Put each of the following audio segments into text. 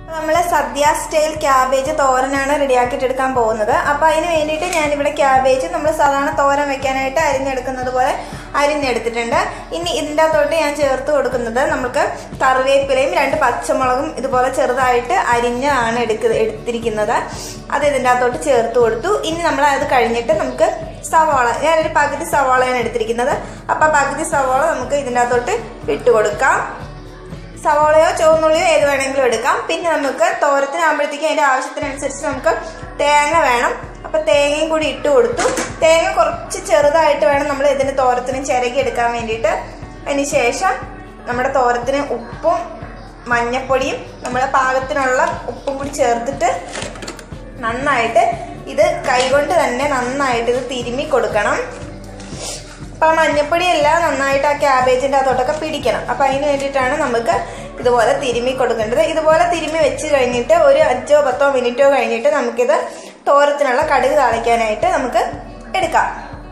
നമ്മൾ സദ്യ style cabbage തോരനാണ് റെഡിയാക്കിയിട്ട് എടുക്കാൻ പോകുന്നത് അപ്പോൾ അതിന് വേണ്ടിയിട്ട് ഞാനിവിടെ ക്യാബേജ് നമ്മൾ സാധാരണ തോരൻ വെക്കാനായിട്ട് അരിഞ്ഞെടുക്കുന്നത് പോലെ അരിഞ്ഞെടുത്തിട്ടുണ്ട് ഇനി ഇതിൻ്റെ അകത്തോട്ട് ഞാൻ ചേർത്ത് കൊടുക്കുന്നത് നമുക്ക് കറിവേപ്പിലയും രണ്ട് പച്ചമുളകും ഇതുപോലെ ചെറുതായിട്ട് അരിഞ്ഞാണ് എടുക്ക എടുത്തിരിക്കുന്നത് അത് ഇതിൻ്റെ അകത്തോട്ട് ചേർത്ത് കൊടുത്തു ഇനി നമ്മൾ അത് കഴിഞ്ഞിട്ട് നമുക്ക് സവാള ഞാനൊരു പകുതി സവാളയാണ് എടുത്തിരിക്കുന്നത് അപ്പോൾ പകുതി സവാള നമുക്ക് ഇതിൻ്റെ അകത്തോട്ട് ഇട്ട് കൊടുക്കാം സവാളയോ ചുവന്നുള്ളിയോ ഏത് വേണമെങ്കിലും എടുക്കാം പിന്നെ നമുക്ക് തോരത്തിനാകുമ്പോഴത്തേക്കും അതിൻ്റെ ആവശ്യത്തിനനുസരിച്ച് നമുക്ക് തേങ്ങ വേണം അപ്പം തേങ്ങയും കൂടി ഇട്ട് കൊടുത്തു തേങ്ങ കുറച്ച് ചെറുതായിട്ട് വേണം നമ്മൾ ഇതിന് തോരത്തിന് ചിരകി എടുക്കാൻ വേണ്ടിയിട്ട് അതിന് ശേഷം നമ്മുടെ തോരത്തിന് ഉപ്പും മഞ്ഞപ്പൊടിയും നമ്മുടെ പാകത്തിനുള്ള ഉപ്പും കൂടി ചേർത്തിട്ട് നന്നായിട്ട് ഇത് കൈകൊണ്ട് തന്നെ നന്നായിട്ട് ഇത് തിരുമ്മി കൊടുക്കണം അപ്പോൾ ആ മഞ്ഞപ്പൊടി എല്ലാം നന്നായിട്ട് ആ ക്യാബേജിൻ്റെ അകത്തോട്ടൊക്കെ പിടിക്കണം അപ്പോൾ അതിന് വേണ്ടിയിട്ടാണ് നമുക്ക് ഇതുപോലെ തിരുമ്മി കൊടുക്കേണ്ടത് ഇതുപോലെ തിരുമ്മി വെച്ച് കഴിഞ്ഞിട്ട് ഒരു അഞ്ചോ പത്തോ മിനിറ്റോ കഴിഞ്ഞിട്ട് നമുക്കിത് തോരത്തിനുള്ള കടുക് താളിക്കാനായിട്ട് നമുക്ക് എടുക്കാം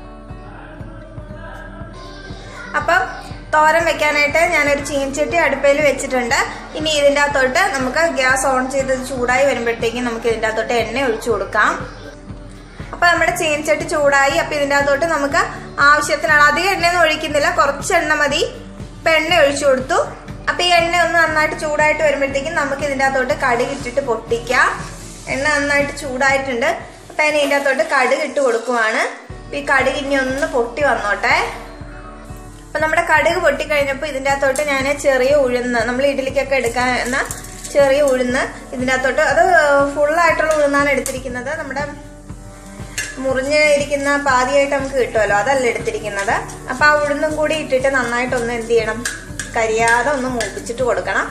അപ്പം തോരൻ വെക്കാനായിട്ട് ഞാനൊരു ചീൻചട്ടി അടുപ്പയിൽ വെച്ചിട്ടുണ്ട് ഇനി ഇതിൻ്റെ അകത്തോട്ട് നമുക്ക് ഗ്യാസ് ഓൺ ചെയ്ത് ചൂടായി വരുമ്പോഴത്തേക്കും നമുക്ക് ഇതിൻ്റെ അകത്തോട്ട് എണ്ണ ഒഴിച്ചു കൊടുക്കാം അപ്പൊ നമ്മുടെ ചീനച്ചട്ടി ചൂടായി അപ്പൊ ഇതിൻ്റെ അകത്തോട്ട് നമുക്ക് ആവശ്യത്തിനുള്ള അധികം എണ്ണയൊന്നും ഒഴിക്കുന്നില്ല കുറച്ച് എണ്ണ മതി ഇപ്പൊ എണ്ണ ഒഴിച്ചു കൊടുത്തു അപ്പൊ ഈ എണ്ണ ഒന്ന് നന്നായിട്ട് ചൂടായിട്ട് വരുമ്പോഴത്തേക്കും നമുക്ക് ഇതിൻ്റെ അകത്തോട്ട് കടുക് ഇട്ടിട്ട് പൊട്ടിക്കാം എണ്ണ നന്നായിട്ട് ചൂടായിട്ടുണ്ട് അപ്പൊ അതിന് ഇതിൻ്റെ അകത്തോട്ട് കടുക് ഇട്ട് കൊടുക്കുവാണ് അപ്പൊ ഈ കടുക് ഇനി ഒന്ന് പൊട്ടി വന്നോട്ടെ അപ്പൊ നമ്മുടെ കടുക് പൊട്ടിക്കഴിഞ്ഞപ്പോൾ ഇതിൻ്റെ അകത്തോട്ട് ഞാൻ ചെറിയ ഉഴുന്ന് നമ്മൾ ഇഡ്ഡലിക്കൊക്കെ എടുക്കാൻ ചെറിയ ഉഴുന്ന് ഇതിൻ്റെ അകത്തോട്ട് അത് ഫുള്ളായിട്ടുള്ള ഉഴുന്നാണ് എടുത്തിരിക്കുന്നത് നമ്മുടെ മുറിഞ്ഞ് ഇരിക്കുന്ന പാതിയായിട്ട് നമുക്ക് കിട്ടുമല്ലോ അതല്ല എടുത്തിരിക്കുന്നത് അപ്പൊ ആ ഉഴുന്നും കൂടി ഇട്ടിട്ട് നന്നായിട്ടൊന്ന് എന്ത് ചെയ്യണം കരിയാതെ ഒന്ന് മൂപ്പിച്ചിട്ട് കൊടുക്കണം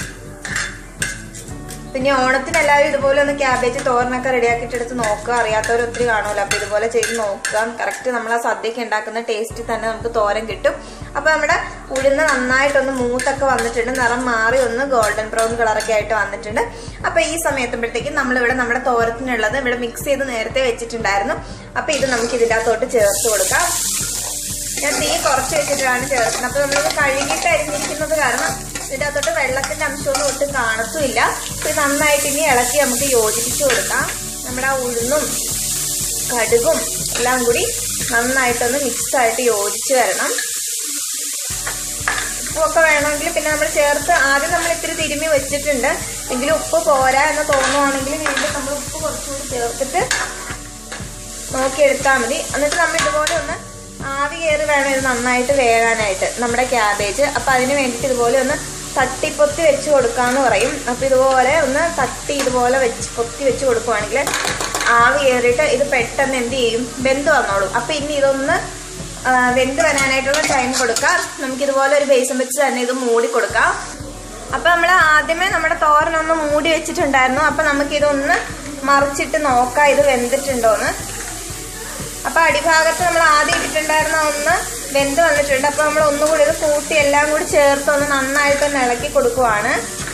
പിന്നെ ഓണത്തിന് എല്ലാവരും ഇതുപോലെ ഒന്ന് ക്യാബേജ് തോരനൊക്കെ റെഡിയാക്കിയിട്ട് എടുത്ത് നോക്കുക അറിയാത്തവർ ഒത്തിരി കാണുമല്ലോ അപ്പൊ ഇതുപോലെ ചെയ്ത് നോക്കുക കറക്റ്റ് നമ്മൾ ആ സദ്യക്ക് ഉണ്ടാക്കുന്ന ടേസ്റ്റിൽ തന്നെ നമുക്ക് തോരൻ കിട്ടും അപ്പൊ നമ്മുടെ ഉഴുന്ന് നന്നായിട്ടൊന്ന് മൂത്തൊക്കെ വന്നിട്ടുണ്ട് നിറം മാറി ഒന്ന് ഗോൾഡൻ ബ്രൗൺ കളറൊക്കെ ആയിട്ട് വന്നിട്ടുണ്ട് അപ്പൊ ഈ സമയത്തുമ്പോഴത്തേക്കും നമ്മളിവിടെ നമ്മുടെ തോരത്തിനുള്ളത് ഇവിടെ മിക്സ് ചെയ്ത് നേരത്തെ വെച്ചിട്ടുണ്ടായിരുന്നു അപ്പൊ ഇത് നമുക്ക് ഇതിൻ്റെ അകത്തോട്ട് ചേർത്ത് കൊടുക്കാം ഞാൻ തീ കുറച്ച് വെച്ചിട്ടാണ് ചേർക്കുന്നത് അപ്പൊ നമ്മളിത് കഴുകിയിട്ട് അരിഞ്ഞിരിക്കുന്നത് കാരണം ഇതിൻ്റെ അകത്തോട്ട് വെള്ളത്തിന്റെ അംശമൊന്നും ഒട്ടും കാണത്തുമില്ല അപ്പൊ ഇത് നന്നായിട്ട് ഇനി ഇളക്കി നമുക്ക് യോജിപ്പിച്ചു കൊടുക്കാം നമ്മുടെ ആ ഉഴുന്നും കടുകും എല്ലാം കൂടി നന്നായിട്ടൊന്ന് മിക്സ് ആയിട്ട് യോജിച്ച് വരണം ഉപ്പൊക്കെ വേണമെങ്കിൽ പിന്നെ നമ്മൾ ചേർത്ത് ആദ്യം നമ്മൾ ഇത്തിരി തിരുമ്മി വെച്ചിട്ടുണ്ട് എങ്കിലും ഉപ്പ് പോരാ എന്ന് തോന്നുവാണെങ്കിൽ വീണ്ടും നമ്മൾ ഉപ്പ് കുറച്ചുകൂടി ചേർത്തിട്ട് നോക്കിയെടുത്താൽ മതി എന്നിട്ട് നമ്മൾ ഇതുപോലെ ഒന്ന് ആവി കയറി വേണം ഇത് നന്നായിട്ട് വേകാനായിട്ട് നമ്മുടെ ക്യാബേജ് അപ്പം അതിന് വേണ്ടിയിട്ട് ഇതുപോലെ ഒന്ന് തട്ടിപ്പൊത്തി വെച്ച് കൊടുക്കാന്ന് പറയും അപ്പം ഇതുപോലെ ഒന്ന് തട്ടി ഇതുപോലെ വെച്ച് പൊത്തി വെച്ച് കൊടുക്കുവാണെങ്കിൽ ആവി കയറിയിട്ട് ഇത് പെട്ടെന്ന് എന്ത് ചെയ്യും വെന്ത് വന്നോളും അപ്പം ഇനി ഇതൊന്ന് ആ, വെന്ത് വരാനായിട്ടുള്ള ടൈം കൊടുക്കാം നമുക്കിതുപോലെ ഒരു ബേസും വെച്ച് തന്നെ ഇത് മൂടി കൊടുക്കാം അപ്പം നമ്മൾ ആദ്യമേ നമ്മുടെ തോരനൊന്ന് മൂടി വെച്ചിട്ടുണ്ടായിരുന്നു അപ്പം നമുക്കിതൊന്ന് മറിച്ചിട്ട് നോക്കാം ഇത് വെന്തിട്ടുണ്ടോന്ന് അപ്പൊ അടിഭാഗത്ത് നമ്മൾ ആദ്യം ഇട്ടിട്ടുണ്ടായിരുന്ന ഒന്ന് വെന്ത് വന്നിട്ടുണ്ട് അപ്പൊ നമ്മൾ ഒന്നുകൂടി ഇത് കൂട്ടി എല്ലാം കൂടി ചേർത്ത് ഒന്ന് നന്നായിട്ടൊന്ന് ഇളക്കി കൊടുക്കുവാണ്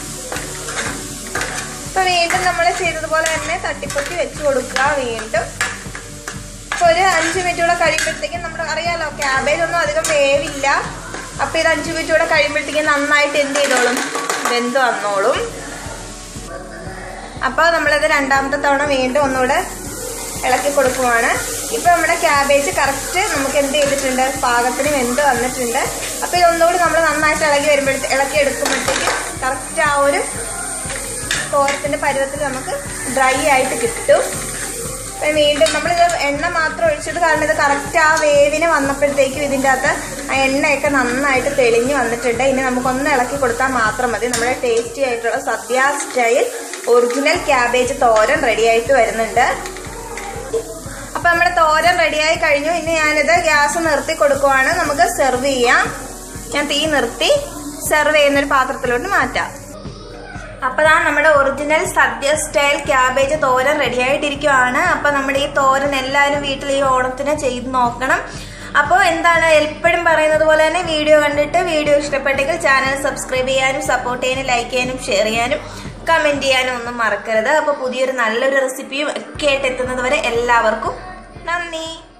അപ്പൊ വീണ്ടും നമ്മൾ ചെയ്തതുപോലെ തന്നെ തട്ടിപ്പൊത്തി വെച്ച് കൊടുക്കുക വീണ്ടും ഇപ്പൊ ഒരു അഞ്ച് മിനിറ്റ് കൂടെ കഴിയുമ്പോഴത്തേക്കും നമ്മൾ അറിയാലോ ക്യാബേജ് ഒന്നും അധികം വേവില്ല അപ്പൊ ഇത് അഞ്ച് മിനിറ്റ് കൂടെ കഴിയുമ്പോഴത്തേക്കും നന്നായിട്ട് എന്ത് ചെയ്തോളും വെന്ത് വന്നോളും അപ്പോൾ നമ്മളിത് രണ്ടാമത്തെ തവണ വീണ്ടും ഒന്നുകൂടെ ഇളക്കി കൊടുക്കുവാണ് ഇപ്പൊ നമ്മുടെ ക്യാബേജ് കറക്റ്റ് നമുക്ക് എന്ത് ചെയ്തിട്ടുണ്ട് പാകത്തിന് വെന്ത് വന്നിട്ടുണ്ട് അപ്പൊ ഇതൊന്നുകൂടി നമ്മൾ നന്നായിട്ട് ഇളകി വരുമ്പോഴത്തെ ഇളക്കി എടുക്കുമ്പോഴത്തേക്കും കറക്റ്റ് ആ ഒരു തോരത്തിന്റെ പരുവത്തിൽ നമുക്ക് ഡ്രൈ ആയിട്ട് കിട്ടും അപ്പൊ വീണ്ടും നമ്മളിത് എണ്ണ മാത്രം ഒഴിച്ചത് കാരണം ഇത് കറക്റ്റ് ആ വേവിന് വന്നപ്പോഴത്തേക്കും ഇതിൻ്റെ അകത്ത് ആ എണ്ണയൊക്കെ നന്നായിട്ട് തെളിഞ്ഞ് വന്നിട്ടുണ്ട് ഇനി നമുക്കൊന്ന് ഇളക്കി കൊടുത്താൽ മാത്രം മതി നമ്മുടെ ടേസ്റ്റി ആയിട്ടുള്ള sadya style original cabbage thoran ready ആയിട്ട് വരുന്നുണ്ട് അപ്പൊ നമ്മുടെ തോരൻ റെഡിയായി കഴിഞ്ഞു ഇനി ഞാനിത് ഗ്യാസ് നിർത്തി കൊടുക്കുവാണ് നമുക്ക് സെർവ് ചെയ്യാം ഞാൻ തീ നിർത്തി സെർവ് ചെയ്യുന്ന ഒരു പാത്രത്തിലോട്ട് മാറ്റാം അപ്പതാ നമ്മുടെ original sadya style cabbage thoran ready ആയിട്ടിരിക്കുവാണ് അപ്പൊ നമ്മുടെ ഈ തോരൻ എല്ലാവരും വീട്ടിൽ ഈ ഓണത്തിന് ചെയ്ത് നോക്കണം അപ്പോൾ എന്താണ് എപ്പോഴും പറയുന്നത് പോലെ തന്നെ വീഡിയോ കണ്ടിട്ട് വീഡിയോ ഇഷ്ടപ്പെട്ടെങ്കിൽ ചാനൽ സബ്സ്ക്രൈബ് ചെയ്യാനും സപ്പോർട്ട് ചെയ്യാനും ലൈക്ക് ചെയ്യാനും ഷെയർ ചെയ്യാനും കമന്റ് ചെയ്യാനും ഒന്നും മറക്കരുത് അപ്പോൾ പുതിയൊരു നല്ലൊരു റെസിപ്പിയും ഒക്കെ ആയിട്ട് എത്തുന്നത് വരെ എല്ലാവർക്കും നന്ദി